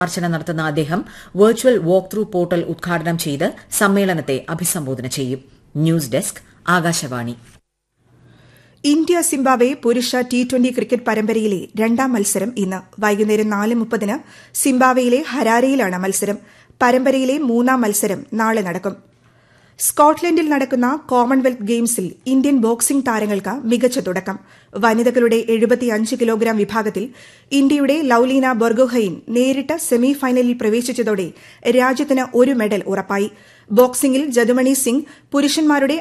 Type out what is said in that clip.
പ്രദർശനം നടത്തുന്ന അദ്ദേഹം വെർച്വൽ വാക്ക് ത്രൂ പോർട്ടൽ ഉദ്ഘാടനം ചെയ്ത് സമ്മേളനത്തെ അഭിസംബോധന ചെയ്യും news desk Akashvani India Zimbabwe പുരുഷ ടി ട്വന്റി ക്രിക്കറ്റ് പരമ്പരയിലെ രണ്ടാം മത്സരം ഇന്ന് വൈകുന്നേരം നാല് മുപ്പതിന് സിംബാബ്വെയിലെ ഹരാരയിലാണ് മത്സരം പരമ്പരയിലെ മൂന്നാം മത്സരം നാളെ നടക്കും സ്കോട്ട്ലൻഡിൽ നടക്കുന്ന കോമൺവെൽത്ത് ഗെയിംസിൽ ഇന്ത്യൻ ബോക്സിംഗ് താരങ്ങൾക്ക് മികച്ച തുടക്കം വനിതകളുടെ എഴുപത്തിയഞ്ച് കിലോഗ്രാം വിഭാഗത്തിൽ ഇന്ത്യയുടെ ലൌലീന ബൊർഗോഹൈൻ നേരിട്ട് സെമി ഫൈനലിൽ പ്രവേശിച്ചതോടെ രാജ്യത്തിന് ഒരു മെഡൽ ഉറപ്പായി ബോക്സിംഗിൽ ജദുമണി സിംഗ് പുരുഷന്മാരുടെ